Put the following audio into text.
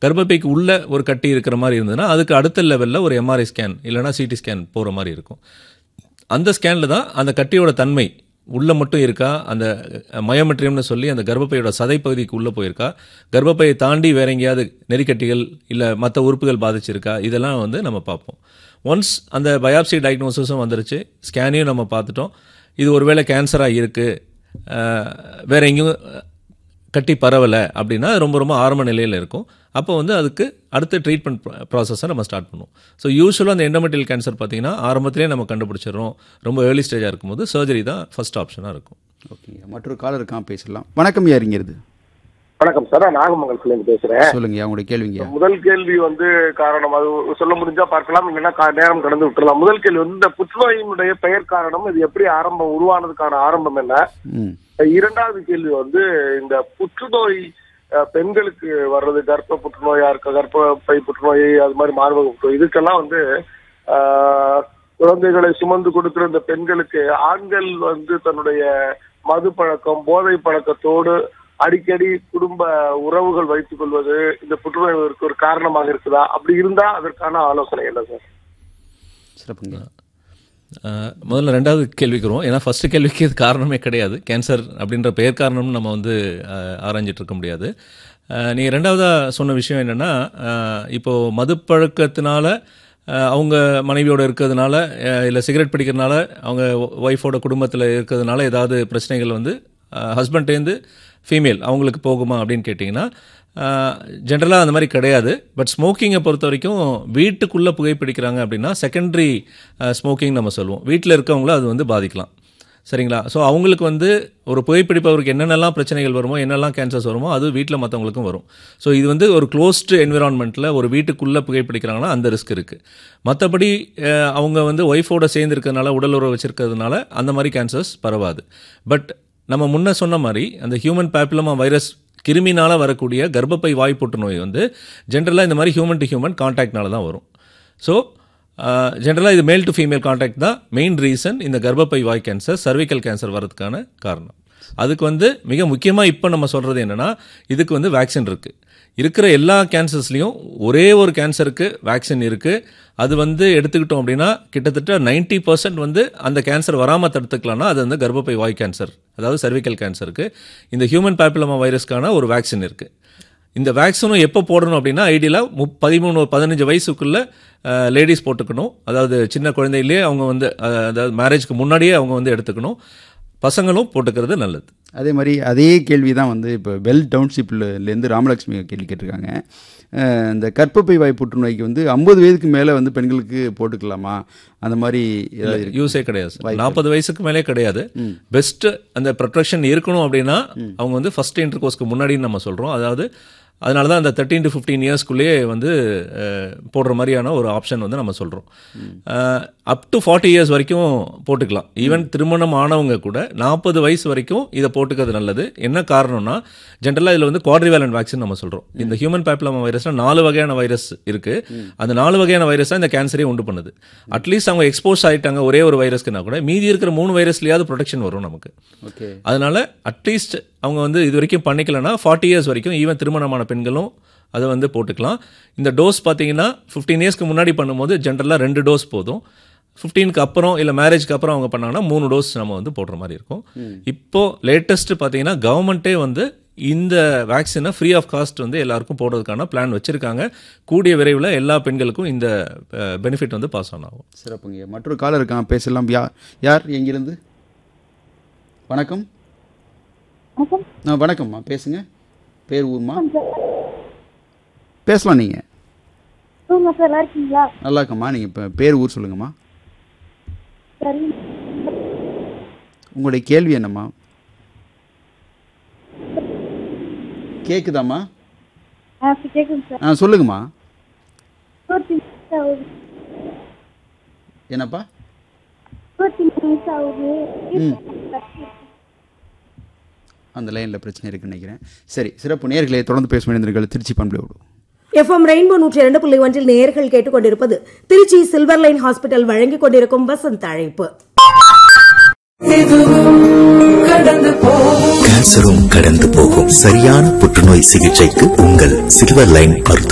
கர்ப்பப்பைக்கு உள்ள ஒரு கட்டி இருக்கிற மாதிரி இருந்ததுன்னா அதுக்கு அடுத்த லெவலில் ஒரு எம்ஆர்ஐ ஸ்கேன் இல்லைனா சிடி ஸ்கேன் போகிற மாதிரி இருக்கும் அந்த ஸ்கேனில் தான் அந்த கட்டியோட தன்மை உள்ளே மட்டும் இருக்கா அந்த மயோமெட்ரியம்னு சொல்லி அந்த கர்ப்பப்பையோட சதைப்பகுதிக்கு உள்ளே போயிருக்கா கர்ப்பப்பையை தாண்டி வேற எங்கேயாவது நெறிக்கட்டிகள் இல்லை மற்ற உறுப்புகள் பாதிச்சிருக்கா இதெல்லாம் வந்து நம்ம பார்ப்போம் ஒன்ஸ் அந்த பயாப்சி டயக்னோசிஸும் வந்துருச்சு ஸ்கேனையும் நம்ம பார்த்துட்டோம் இது ஒருவேளை கேன்சராக இருக்குது வேற எங்கேயும் கட்டி பரவலை அப்படின்னா அது ரொம்ப ரொம்ப ஆரம்ப நிலையில் இருக்கும் அப்போ வந்து அதுக்கு அடுத்த ட்ரீட்மெண்ட் ப்ராசஸை நம்ம ஸ்டார்ட் பண்ணுவோம் ஸோ யூஸ்வலாக அந்த எண்டோமெட்டியல் கேன்சர் பார்த்தீங்கன்னா ஆரம்பத்திலே நம்ம கண்டுபிடிச்சிடுறோம் ரொம்ப ஏர்லி ஸ்டேஜாக இருக்கும்போது சர்ஜரி தான் ஃபர்ஸ்ட் ஆப்ஷனாக இருக்கும் ஓகேங்க மற்றொரு காலர் இருக்கான் பேசலாம் வணக்கம் யாருங்கிறது வணக்கம் சார் நான் நாகமங்கலத்துல இருந்து பேசுறேன் சொல்லுங்க அவங்களுடைய கேள்விங்க முதல் கேள்வி வந்து காரணம் அது சொல்ல முடிஞ்சா பார்க்கலாம் இல்லைன்னா கா- நேரம் கடந்து விட்டுறலாம் முதல் கேள்வி வந்து இந்த புற்றுநோயினுடைய பெயர் காரணம் இது எப்படி ஆரம்பம் உருவானதுக்கான ஆரம்பம் என்ன ம் இரண்டாவது கேள்வி வந்து இந்த புற்றுநோய் அஹ், பெண்களுக்கு வர்றது கர்ப்ப புற்றுநோயா இருக்க கர்ப்பப்பை புற்றுநோய் அது மாதிரி மார்பக புற்றுநோய் இதுக்கெல்லாம் வந்து ஆஹ், குழந்தைகளை சுமந்து கொடுக்கிற இந்த பெண்களுக்கு ஆண்கள் வந்து தன்னுடைய மது பழக்கம் போதை பழக்கத்தோடு அடிக்கடி குடும்ப உறவுகள் வைத்துக் கொள்வது இந்த புற்றுநோய்க்கு ஒரு காரணமாக இருக்குதா அப்படி இருந்தா அதற்கான ஆலோசனை என்ன சார் சிறப்புங்க அஹ், முதல்ல ரெண்டாவது கேள்விக்கு வருவோம் ஏன்னா ஃபர்ஸ்ட் கேள்விக்கு இது காரணமே கிடையாது கேன்சர் அப்படின்ற பெயர் காரணம்னு நம்ம வந்து அஹ், ஆராய்ஞ்சிட்டு இருக்க முடியாது நீங்கள் ரெண்டாவதாக சொன்ன விஷயம் என்னென்னா இப்போது மது பழக்கத்தினால அஹ், அவங்க மனைவியோட இருக்கிறதுனால இல்லை சிகரெட் பிடிக்கிறதுனால அவங்க ஒய்ஃபோட குடும்பத்தில் இருக்கிறதுனால ஏதாவது பிரச்சனைகள் வந்து ஹஸ்பண்ட்லேருந்து ஃபீமேல் அவங்களுக்கு போகுமா அப்படின்னு கேட்டிங்கன்னா ஜென்ரலாக அந்த மாதிரி கிடையாது பட் ஸ்மோக்கிங்கை பொறுத்த வரைக்கும் வீட்டுக்குள்ளே புகைப்பிடிக்கிறாங்க அப்படின்னா செகண்டரி ஸ்மோக்கிங் நம்ம சொல்லுவோம் வீட்டில் இருக்கவங்கள அது வந்து பாதிக்கலாம் சரிங்களா ஸோ அவங்களுக்கு வந்து ஒரு புகைப்பிடிப்பவருக்கு என்னென்னலாம் பிரச்சனைகள் வருமோ என்னெல்லாம் கேன்சர்ஸ் வருமோ அது வீட்டில் மற்றவங்களுக்கும் வரும் ஸோ இது வந்து ஒரு க்ளோஸ்டு என்விரான்மெண்ட்டில் ஒரு வீட்டுக்குள்ளே புகைப்பிடிக்கிறாங்கன்னா அந்த ரிஸ்க் இருக்குது மற்றபடி அஹ், அவங்க வந்து ஒய்ஃபோட சேர்ந்து இருக்கிறதுனால உடல் உறவு வச்சிருக்கிறதுனால அந்த மாதிரி கேன்சர்ஸ் பரவாது பட் நம்ம முன்ன சொன்ன மாதிரி அந்த ஹியூமன் பேப்பிலமா வைரஸ் கிருமினால வரக்கூடிய கர்ப்பப்பை வாய் புற்றுநோய் வந்து ஜென்ரலாக இந்த மாதிரி ஹியூமன் டு ஹியூமன் கான்டாக்ட்னால தான் வரும் ஸோ ஜென்ரலாக இது மேல் டு ஃபீமேல் கான்டாக்ட் தான் மெயின் ரீசன் இந்த கர்ப்பப்பை வாய் கேன்சர் சர்விக்கல் கேன்சர் வரதுக்கான காரணம் அதுக்கு வந்து மிக முக்கியமாக இப்போ நம்ம சொல்கிறது என்னென்னா இதுக்கு வந்து வேக்சின் இருக்குது இருக்கிற எல்லா கேன்சர்ஸ்லையும் ஒரே ஒரு கேன்சருக்கு வேக்சின் இருக்குது அது வந்து எடுத்துக்கிட்டோம் அப்படின்னா கிட்டத்தட்ட 90% பர்சன்ட் வந்து அந்த கேன்சர் வராமல் தடுத்துக்கலாம்னா அது வந்து கர்ப்பப்பை வாய் கேன்சர் அதாவது சர்விக்கல் கேன்சருக்கு இந்த ஹியூமன் பேப்பிலமா வைரஸ்க்கான ஒரு வேக்சின் இருக்குது இந்த வேக்சினும் எப்போ போடணும் அப்படின்னா ஐடியலாக முப் பதிமூணு பதினஞ்சு வயசுக்குள்ள லேடிஸ் போட்டுக்கணும் அதாவது சின்ன குழந்தையிலே அவங்க வந்து அஹ், அதாவது மேரேஜ்க்கு முன்னாடியே அவங்க வந்து எடுத்துக்கணும் பசங்களும் போட்டுக்கிறது நல்லது அதே மாதிரி அதே கேள்வி தான் வந்து இப்போ வெல் டவுன்ஷிப்லேருந்து ராமலட்சுமி கேள்வி கேட்டிருக்காங்க அஹ் இந்த கர்ப்பப்பை வாய் புற்றுநோய்க்கு வந்து ஐம்பது வயதுக்கு மேலே வந்து பெண்களுக்கு போட்டுக்கலாமா அந்த மாதிரி ஏதாவது இருக்கு? யூஸே கிடையாது நாற்பது வயசுக்கு மேலே கிடையாது பெஸ்ட் அந்த ப்ரொடெக்ஷன் இருக்கணும் அப்படின்னா அவங்க வந்து ஃபர்ஸ்ட் இன்டர் கோர்ஸ்க்கு முன்னாடின்னு நம்ம சொல்கிறோம் அதாவது அதனால தான் அந்த தேர்ட்டீன் டு ஃபிஃப்டீன் இயர்ஸ்க்குள்ளேயே வந்து அஹ், போடுற மாதிரியான ஒரு ஆப்ஷன் வந்து நம்ம சொல்கிறோம் அப் டு ஃபார்ட்டி இயர்ஸ் வரைக்கும் போட்டுக்கலாம் ஈவன் திருமணம் ஆனவங்க கூட நாற்பது வயசு வரைக்கும் இதை போட்டுக்கிறது நல்லது என்ன காரணம்னா ஜென்ரலாக இதில் வந்து குவாட்ரிவேலன் வேக்சின் நம்ம சொல்கிறோம் இந்த ஹியூமன் பேப்லமா வைரஸ்ல நாலு வகையான வைரஸ் இருக்கு அந்த நாலு வகையான வைரஸ் தான் இந்த கேன்சரே உண்டு பண்ணுது அட்லீஸ்ட் அவங்க எக்ஸ்போஸ் ஆயிட்டாங்க ஒரே ஒரு வைரஸ்க்குனா கூட மீதி இருக்கிற மூணு வைரஸ்லயாவது ப்ரொடெக்ஷன் வரும் நமக்கு ஓகே அதனால அட்லீஸ்ட் அவங்க வந்து இது வரைக்கும் பண்ணிக்கலன்னா ஃபார்ட்டி இயர்ஸ் வரைக்கும் ஈவன் திருமணமான பெண்களும் அதை வந்து போட்டுக்கலாம் இந்த டோஸ் பார்த்தீங்கன்னா ஃபிஃப்டீன் இயர்ஸ்க்கு முன்னாடி பண்ணும்போது ஜென்ரலாக ரெண்டு டோஸ் போதும் ஃபிஃப்டீனுக்கு அப்புறம் இல்லை மேரேஜ்க்கு அப்புறம் அவங்க பண்ணாங்கன்னா மூணு டோஸ் நம்ம வந்து போடுற மாதிரி இருக்கும் இப்போ லேட்டஸ்ட் பார்த்தீங்கன்னா கவர்மெண்ட்டே வந்து இந்த வேக்சினை ஃப்ரீ ஆஃப் காஸ்ட் வந்து எல்லாருக்கும் போடுறதுக்கான பிளான் வச்சிருக்காங்க கூடிய விரைவில் எல்லா பெண்களுக்கும் இந்த பெனிஃபிட் வந்து பாஸ் ஆன் ஆகும் சிறப்புங்க மற்றொரு காலர் இருக்கான் பேசலாம் யார் யார் எங்கிருந்து வணக்கம் வணக்கம் ஆ வணக்கம்மா பேசுங்க பேர் ஊர்மா பேசலாம் நீங்கள் சொல்லுங்க சார் நல்லா இருக்கீங்களா நல்லா இருக்கம்மா நீங்கள் இப்போ பேர் ஊர் சொல்லுங்கம்மா சரி உங்களுடைய கேள்வி என்னம்மா கேக்குதாம்மா ஆ கேட்குங்க சார் ஆ சொல்லுங்கம்மா இருபத்தி வயசு ஆகுது என்னப்பா இருபத்தி வயசு ஆகுது அந்த லைனில் பிரச்சனை இருக்குன்னு நினைக்கிறேன் சரி சிறப்பு நேர்களை தொடர்ந்து பேச வேண்டியவர்கள் திருச்சி பண்பலை விடும் எஃப்எம் ரெயின்போ நூற்றி இரண்டு புள்ளி ஒன்றில் நேயர்கள் கேட்டுக்கொண்டிருப்பது திருச்சி சில்வர் லைன் ஹாஸ்பிட்டல் வழங்கிக் கொண்டிருக்கும் வசந்த் அழைப்பு கேன்சரும் கடந்து போகும் சரியான புற்றுநோய் சிகிச்சைக்கு உங்கள் சில்வர் லைன் மருத்துவ